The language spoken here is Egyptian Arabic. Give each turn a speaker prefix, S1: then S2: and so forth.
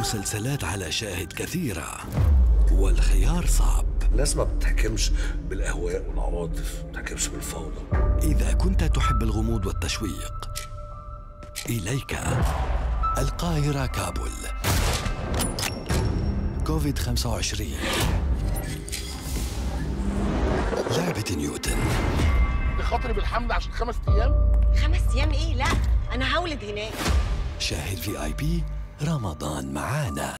S1: مسلسلات على شاهد كثيرة والخيار صعب
S2: الناس ما بتحكمش بالاهواء والعواطف ما بتحكمش بالفوضى
S1: إذا كنت تحب الغموض والتشويق إليك القاهرة كابول كوفيد 25 لعبة نيوتن
S3: بخاطري بالحمل عشان خمس ايام
S4: خمس ايام ايه لا انا هولد هناك
S1: شاهد في اي بي رمضان معانا